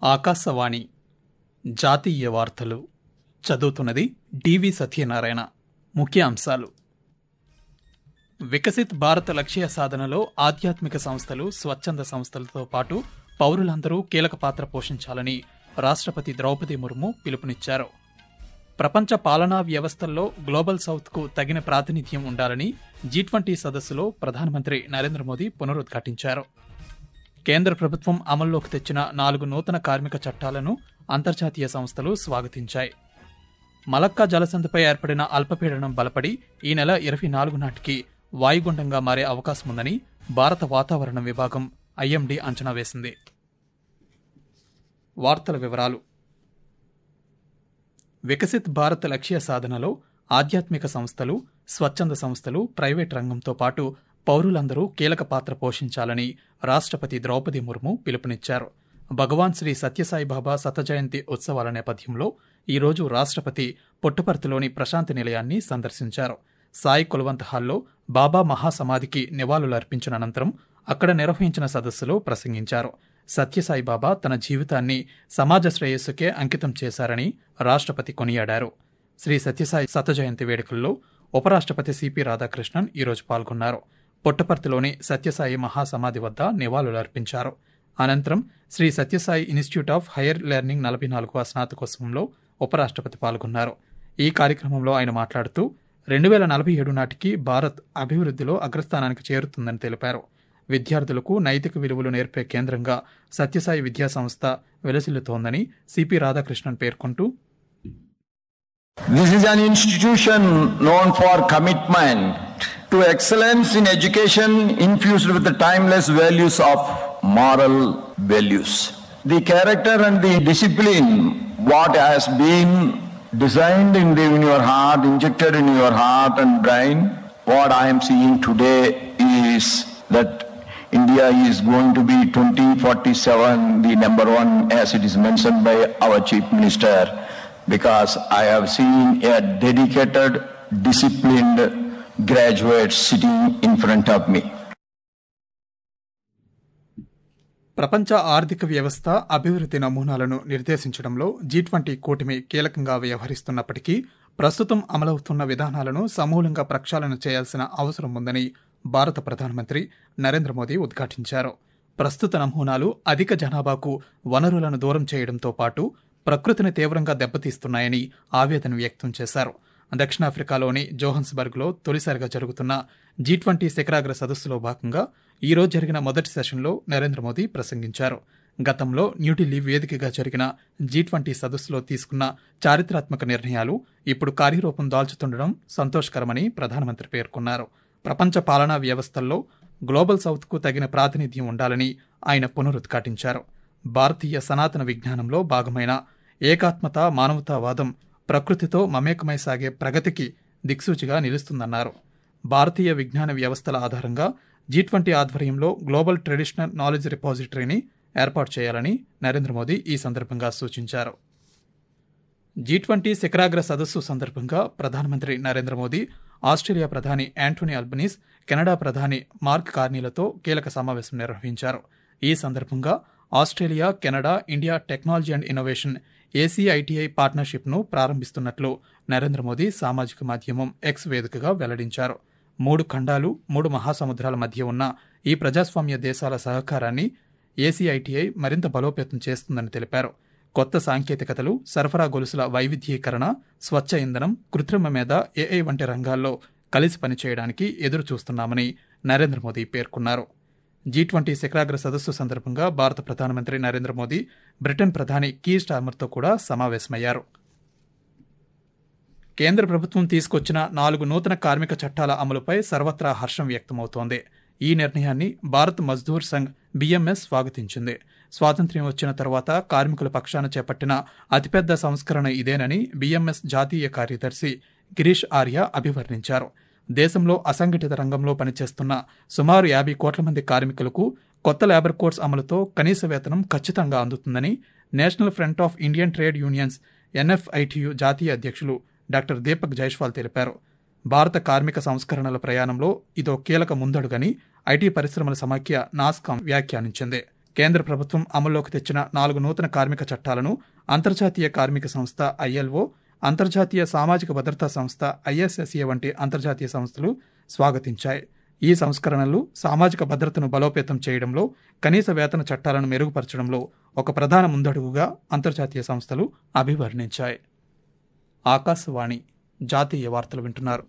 ఆకాశవాణి జాతీయ వార్తలు చదువుతున్నది డివి సత్యనారాయణ ముఖ్య అంశాలు వికసిత్ భారత్ లక్ష్య సాధనలో ఆధ్యాత్మిక సంస్థలు స్వచ్ఛంద సంస్థలతో పాటు పౌరులందరూ కీలక పాత్ర పోషించాలని రాష్ట్రపతి ద్రౌపది ముర్ము పిలుపునిచ్చారు ప్రపంచ పాలనా వ్యవస్థల్లో గ్లోబల్ సౌత్కు తగిన ప్రాతినిధ్యం ఉండాలని జీ ట్వంటీ సదస్సులో ప్రధానమంత్రి నరేంద్ర మోదీ పునరుద్ఘాటించారు కేంద్ర ప్రభుత్వం అమల్లోకి తెచ్చిన నాలుగు నూతన కార్మిక చట్టాలను అంతర్జాతీయ సంస్థలు స్వాగతించాయి మలక్కా జలసంధిపై ఏర్పడిన అల్పపీడనం బలపడి ఈ నెల ఇరవై నాలుగు నాటికి వాయుగుండంగా మారే అవకాశం ఉందని భారత వాతావరణ విభాగం ఐఎండీ అంచనా వేసింది వార్తల వివరాలు వికసిత్ భారత్ లక్ష్య సాధనలో ఆధ్యాత్మిక సంస్థలు స్వచ్ఛంద సంస్థలు ప్రైవేట్ రంగంతో పాటు పౌరులందరూ కీలక పాత్ర పోషించాలని రాష్ట్రపతి ద్రౌపది ముర్ము పిలుపునిచ్చారు భగవాన్ శ్రీ సత్యసాయిబాబా శతజయంతి ఉత్సవాల నేపథ్యంలో ఈరోజు రాష్ట్రపతి పుట్టపర్తిలోని ప్రశాంతి నిలయాన్ని సందర్శించారు సాయి కులవంత్ హాల్లో బాబా మహాసమాధికి నివాళులర్పించిన అనంతరం అక్కడ నిర్వహించిన సదస్సులో ప్రసంగించారు సత్యసాయిబాబా తన జీవితాన్ని సమాజ శ్రేయస్సుకే అంకితం చేశారని రాష్ట్రపతి కొనియాడారు శ్రీ సత్యసాయి శతజయంతి వేడుకల్లో ఉపరాష్ట్రపతి సిపి రాధాకృష్ణన్ ఈరోజు పాల్గొన్నారు పుట్టపర్తిలోని సత్యసాయి మహాసమాధి వద్ద నివాళులర్పించారు అనంతరం Sri Sathya Sai institute of higher learning నలభై నాలుగవ స్నాతకోత్సవంలో ఉపరాష్ట్రపతి పాల్గొన్నారు ఈ కార్యక్రమంలో ఆయన మాట్లాడుతూ రెండు వేల నలభై ఏడు నాటికి భారత్ అభివృద్ధిలో అగ్రస్థానానికి చేరుతుందని తెలిపారు విద్యార్థులకు నైతిక విలువలు నేర్పే కేంద్రంగా సత్యసాయి విద్యా సంస్థ వెలసిల్లుతోందని సిపి రాధాకృష్ణన్ పేర్కొంటూ This is an institution known for commitment to excellence in education infused with the timeless values of moral values. The character and the discipline, what has been designed in, the, in your heart, injected in your heart and brain, what I am seeing today is that India is going to be 2047 the number one as it is mentioned by our chief minister because I have seen a dedicated, disciplined graduate sitting in front of me. ప్రపంచ ఆర్థిక వ్యవస్థ అభివృద్ధి నమూనాలను నిర్దేశించడంలో G twenty కూటమి కీలకంగా వ్యవహరిస్తున్నప్పటికీ ప్రస్తుతం అమలవుతున్న విధానాలను సమూలంగా ప్రక్షాళన చేయాల్సిన అవసరం ఉందని భారత ప్రధానమంత్రి నరేంద్ర మోదీ ఉద్ఘాటించారు ప్రస్తుత నమూనాలు అధిక జనాభాకు వనరులను దూరం చేయడంతో పాటు ప్రకృతిని తీవ్రంగా దెబ్బతీస్తున్నాయని ఆవేదన వ్యక్తం చేశారు దక్షిణాఫ్రికాలోని జోహన్స్బర్గ్లో తొలిసారిగా జరుగుతున్న జీ ట్వంటీ శిఖరాగ్ర సదస్సులో భాగంగా ఈ రోజు జరిగిన మొదటి సెషన్లో నరేంద్ర మోదీ ప్రసంగించారు గతంలో న్యూఢిల్లీ వేదికగా జరిగిన జీ ట్వంటీ సదస్సులో తీసుకున్న చారిత్రాత్మక నిర్ణయాలు ఇప్పుడు కార్యరూపం దాల్చుతుండడం సంతోషకరమని ప్రధానమంత్రి పేర్కొన్నారు ప్రపంచ పాలనా వ్యవస్థల్లో గ్లోబల్ సౌత్కు తగిన ప్రాతినిధ్యం ఉండాలని ఆయన పునరుద్ఘాటించారు భారతీయ సనాతన విజ్ఞానంలో భాగమైన ఏకాత్మత మానవతావాదం ప్రకృతితో మమేకమై సాగే ప్రగతికి దిక్సూచిగా నిలుస్తుందన్నారు భారతీయ విజ్ఞాన వ్యవస్థల ఆధారంగా జీ ట్వంటీ ఆధ్వర్యంలో గ్లోబల్ ట్రెడిషనల్ నాలెడ్జ్ రిపాజిటరీని ఏర్పాటు చేయాలని నరేంద్ర మోదీ ఈ సందర్భంగా సూచించారు జీ ట్వంటీ శిఖరాగ్ర సదస్సు సందర్భంగా ప్రధానమంత్రి నరేంద్ర మోదీ ఆస్ట్రేలియా ప్రధాని యాంటోనీ అల్బనీస్ కెనడా ప్రధాని మార్క్ కార్నీలతో కీలక సమావేశం నిర్వహించారు ఈ సందర్భంగా Australia Canada India technology and innovation ACITI పార్ట్నర్షిప్ను ప్రారంభిస్తున్నట్లు నరేంద్ర మోదీ సామాజిక మాధ్యమం ఎక్స్ వేదికగా వెల్లడించారు మూడు ఖండాలు మూడు మహాసముద్రాల మధ్య ఉన్న ఈ ప్రజాస్వామ్య దేశాల సహకారాన్ని ఏసీఐటీఐ మరింత బలోపేతం చేస్తుందని తెలిపారు కొత్త సాంకేతికతలు సరఫరా గొలుసుల వైవిధ్యీకరణ స్వచ్ఛ ఇంధనం కృత్రిమ మీద ఏఐ వంటి రంగాల్లో కలిసి పనిచేయడానికి ఎదురు చూస్తున్నామని నరేంద్ర మోదీ పేర్కొన్నారు జీ ట్వంటీ శిఖరాగ్ర సదస్సు సందర్భంగా భారత ప్రధానమంత్రి నరేంద్ర మోదీ బ్రిటన్ ప్రధాని కీ స్టార్మర్తో కూడా సమావేశమయ్యారు కేంద్ర ప్రభుత్వం తీసుకొచ్చిన నాలుగు నూతన కార్మిక చట్టాల అమలుపై సర్వత్రా హర్షం వ్యక్తమవుతోంది ఈ నిర్ణయాన్ని భారత్ మజ్దూర్ సంఘ్ బీఎంఎస్ స్వాగతించింది స్వాతంత్ర్యం వచ్చిన తర్వాత కార్మికుల పక్షాన చేపట్టిన అతిపెద్ద సంస్కరణ ఇదేనని బీఎంఎస్ జాతీయ కార్యదర్శి గిరీష్ ఆర్య అభివర్ణించారు దేశంలో అసంఘటిత రంగంలో పనిచేస్తున్న సుమారు యాభై కోట్ల మంది కార్మికులకు కొత్త లేబర్ కోడ్స్ అమలుతో కనీస వేతనం ఖచ్చితంగా అందుతుందని national front of Indian trade unions NFITU జాతీయ అధ్యక్షులు డాక్టర్ దీపక్ జైస్వాల్ తెలిపారు భారత కార్మిక సంస్కరణల ప్రయాణంలో ఇదో కీలక ముందడుగని ఐటీ పరిశ్రమల సమాఖ్య నాస్కాం వ్యాఖ్యానించింది కేంద్ర ప్రభుత్వం అమల్లోకి తెచ్చిన నాలుగు నూతన కార్మిక చట్టాలను అంతర్జాతీయ కార్మిక సంస్థ ఐఎల్ఓ అంతర్జాతీయ సామాజిక భద్రతా సంస్థ ఐఎస్ఎస్ఏ వంటి అంతర్జాతీయ సంస్థలు స్వాగతించాయి ఈ సంస్కరణలు సామాజిక భద్రతను బలోపేతం చేయడంలో కనీస వేతన చట్టాలను మెరుగుపరచడంలో ఒక ప్రధాన ముందడుగుగా అంతర్జాతీయ సంస్థలు అభివర్ణించాయి ఆకాశవాణి జాతీయ వార్తలు వింటున్నారు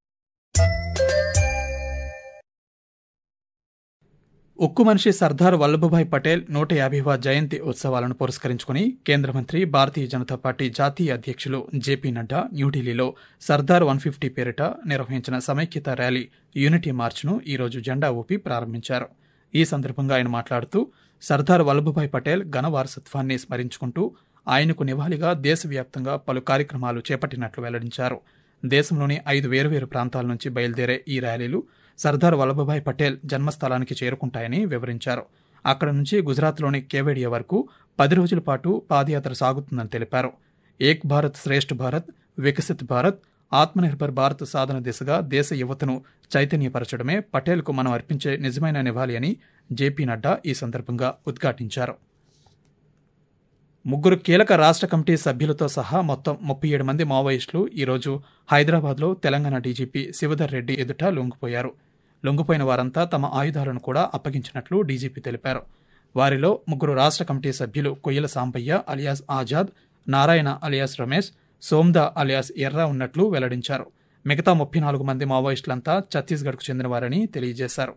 ఉక్కు మనిషి సర్దార్ వల్లభభాయ్ పటేల్ నూట యాభైవ జయంతి ఉత్సవాలను పురస్కరించుకుని కేంద్ర మంత్రి భారతీయ జనతా పార్టీ జాతీయ అధ్యక్షులు జేపీ నడ్డా న్యూఢిల్లీలో సర్దార్ వన్ ఫిఫ్టీ పేరిట నిర్వహించిన సమైక్యత ర్యాలీ యూనిటీ మార్చ్ను ఈరోజు జెండా ఊపి ప్రారంభించారు ఈ సందర్భంగా ఆయన మాట్లాడుతూ సర్దార్ వల్లభభాయ్ పటేల్ ఘన వారసత్వాన్ని స్మరించుకుంటూ ఆయనకు నివాళిగా దేశవ్యాప్తంగా పలు కార్యక్రమాలు చేపట్టినట్లు వెల్లడించారు దేశంలోని ఐదు వేర్వేరు ప్రాంతాల నుంచి బయలుదేరే ఈ ర్యాలీలు సర్దార్ వల్లభభాయ్ పటేల్ జన్మస్థలానికి చేరుకుంటాయని వివరించారు అక్కడ నుంచి గుజరాత్లోని కేవేడియా వరకు పది రోజుల పాటు పాదయాత్ర సాగుతుందని తెలిపారు ఏక్ భారత్ శ్రేష్ఠ భారత్ వికసిత్ భారత్ ఆత్మనిర్భర్ భారత్ సాధన దిశగా దేశ యువతను చైతన్యపరచడమే పటేల్కు మనం అర్పించే నిజమైన నివాళి అని జేపీ నడ్డా ఈ సందర్భంగా ఉద్ఘాటించారు ముగ్గురు కీలక రాష్ట్ర కమిటీ సభ్యులతో సహా మొత్తం ముప్పై ఏడు మంది మావోయిస్టులు ఈరోజు హైదరాబాద్లో తెలంగాణ డీజీపీ శివధర్ రెడ్డి ఎదుట లొంగిపోయారు లొంగిపోయిన వారంతా తమ ఆయుధాలను కూడా అప్పగించినట్లు డీజీపీ తెలిపారు వారిలో ముగ్గురు రాష్ట్ర కమిటీ సభ్యులు Koyyala Sambaiah alias Azad Narayana alias Ramesh Somda alias Erra ఉన్నట్లు వెల్లడించారు మిగతా ముప్పై నాలుగు మంది మావోయిస్టులంతా ఛత్తీస్గఢ్కు చెందినవారని తెలియజేశారు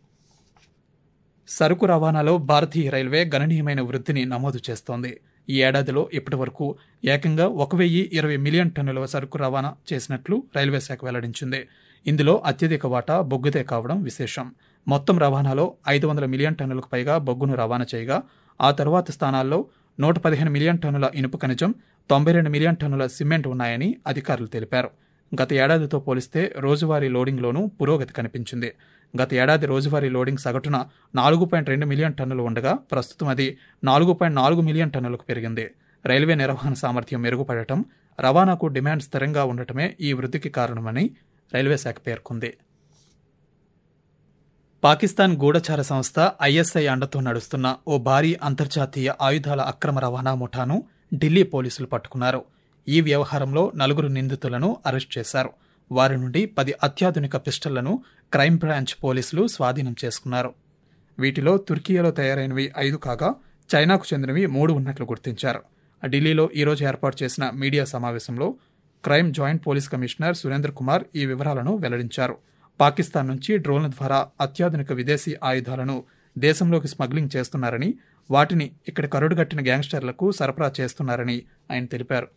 సరుకు రవాణాలో భారతీయ రైల్వే గణనీయమైన వృద్ధిని నమోదు చేస్తోంది ఈ ఏడాదిలో ఇప్పటి వరకు ఏకంగా ఒక వెయ్యి ఇరవై మిలియన్ టన్నుల సరుకు రవాణా చేసినట్లు రైల్వే శాఖ వెల్లడించింది ఇందులో అత్యధిక వాటా బొగ్గుదే కావడం విశేషం మొత్తం రవాణాలో ఐదు వందల మిలియన్ టన్నులకు పైగా బొగ్గును రవాణా చేయగా ఆ తరువాత స్థానాల్లో నూట పదిహేను మిలియన్ టన్నుల ఇనుపు ఖనిజం తొంభై రెండు మిలియన్ టన్నుల సిమెంట్ ఉన్నాయని అధికారులు తెలిపారు గత ఏడాదితో పోలిస్తే రోజువారీ లోడింగ్లోనూ పురోగతి కనిపించింది గత ఏడాది రోజువారీ లోడింగ్ సగటున నాలుగు పాయింట్ రెండు మిలియన్ టన్నులు ఉండగా ప్రస్తుతం అది నాలుగు పాయింట్ నాలుగు మిలియన్ టన్నులకు పెరిగింది రైల్వే నిర్వహణ సామర్థ్యం మెరుగుపడటం రవాణాకు డిమాండ్ స్థిరంగా ఉండటమే ఈ వృద్ధికి కారణమని రైల్వే శాఖ పేర్కొంది పాకిస్తాన్ గూఢచార సంస్థ ఐఎస్ఐ అండతో నడుస్తున్న ఓ భారీ అంతర్జాతీయ ఆయుధాల అక్రమ రవాణా ముఠాను ఢిల్లీ పోలీసులు పట్టుకున్నారు ఈ వ్యవహారంలో నలుగురు నిందితులను అరెస్ట్ చేశారు వారి నుండి పది అత్యాధునిక పిస్టళ్లను క్రైమ్ బ్రాంచ్ పోలీసులు స్వాధీనం చేసుకున్నారు వీటిలో తుర్కియాలో తయారైనవి ఐదు కాగా చైనాకు చెందినవి మూడు ఉన్నట్లు గుర్తించారు ఢిల్లీలో ఈరోజు ఏర్పాటు చేసిన మీడియా సమావేశంలో crime joint police commissioner Surendra Kumar ఈ వివరాలను వెల్లడించారు పాకిస్తాన్ నుంచి డ్రోన్ల ద్వారా అత్యాధునిక విదేశీ ఆయుధాలను దేశంలోకి స్మగ్లింగ్ చేస్తున్నారని వాటిని ఇక్కడ కరుడుగట్టిన గ్యాంగ్స్టర్లకు సరఫరా చేస్తున్నారని ఆయన తెలిపారు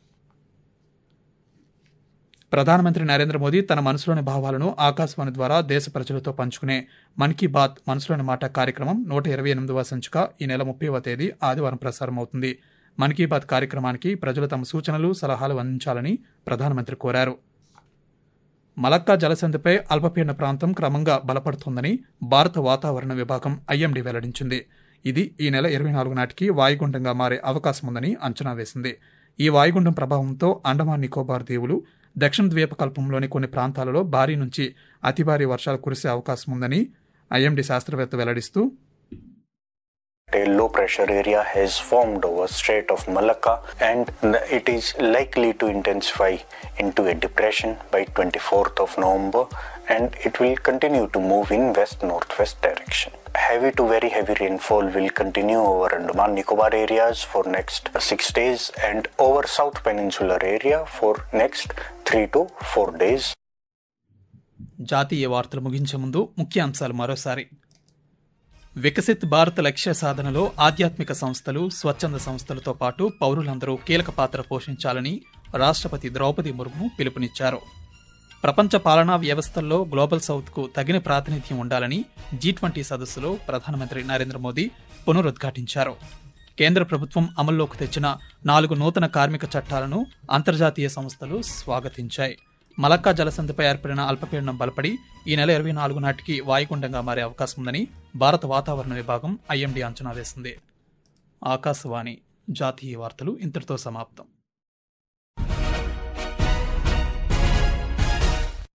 ప్రధానమంత్రి నరేంద్ర మోదీ తన మనసులోని భావాలను ఆకాశవాణి ద్వారా దేశ ప్రజలతో పంచుకునే మన్ కీ బాత్ మనసులోని మాట కార్యక్రమం నూట ఇరవై ఎనిమిదవ సంచిక ఈ నెల ముప్పైవ తేదీ ఆదివారం ప్రసారం అవుతుంది మన్ కీ బాత్ కార్యక్రమానికి ప్రజలు తమ సూచనలు సలహాలు అందించాలని ప్రధానమంత్రి కోరారు మలక్కా జలసంధిపై అల్పపీడన ప్రాంతం క్రమంగా బలపడుతోందని భారత వాతావరణ విభాగం ఐఎండీ వెల్లడించింది ఇది ఈ నెల ఇరవై నాలుగు నాటికి వాయుగుండంగా మారే అవకాశం ఉందని అంచనా వేసింది ఈ వాయుగుండం ప్రభావంతో అండమాన్ నికోబార్ దీవులు దక్షిణ ద్వీపకల్పంలోని కొన్ని ప్రాంతాలలో భారీ నుంచి అతి భారీ వర్షాలు కురిసే అవకాశం ఉందని ఐఎండీ శాస్త్రవేత్త వెల్లడిస్తూ A low pressure area has formed over Strait of Malacca and it is likely to intensify into a depression by 24th of November and it will continue to move in west northwest direction. Heavy to very heavy rainfall will continue over Andaman Nicobar areas for next 6 days and over South Peninsular area for next 3 to 4 days. జాతీయ వార్తలు ముగించే ముందు ముఖ్య అంశాలు మరోసారి వికసిత్ భారత్ లక్ష్య సాధనలో ఆధ్యాత్మిక సంస్థలు స్వచ్ఛంద సంస్థలతో పాటు పౌరులందరూ కీలక పాత్ర పోషించాలని రాష్ట్రపతి ద్రౌపది ముర్ము పిలుపునిచ్చారు ప్రపంచ పాలనా వ్యవస్థల్లో గ్లోబల్ సౌత్కు తగిన ప్రాతినిధ్యం ఉండాలని జీ ట్వంటీ సదస్సులో ప్రధానమంత్రి నరేంద్ర మోదీ పునరుద్ఘాటించారు కేంద్ర ప్రభుత్వం అమల్లోకి తెచ్చిన నాలుగు నూతన కార్మిక చట్టాలను అంతర్జాతీయ సంస్థలు స్వాగతించాయి మలక్కా జలసంధిపై ఏర్పడిన అల్పపీడనం బలపడి ఈ నెల ఇరవై నాలుగు నాటికి వాయుగుండంగా మారే అవకాశం ఉందని భారత వాతావరణ విభాగం ఐఎండీ అంచనా వేసింది ఆకాశవాణి జాతీయ వార్తలు ఇంతటితో సమాప్తం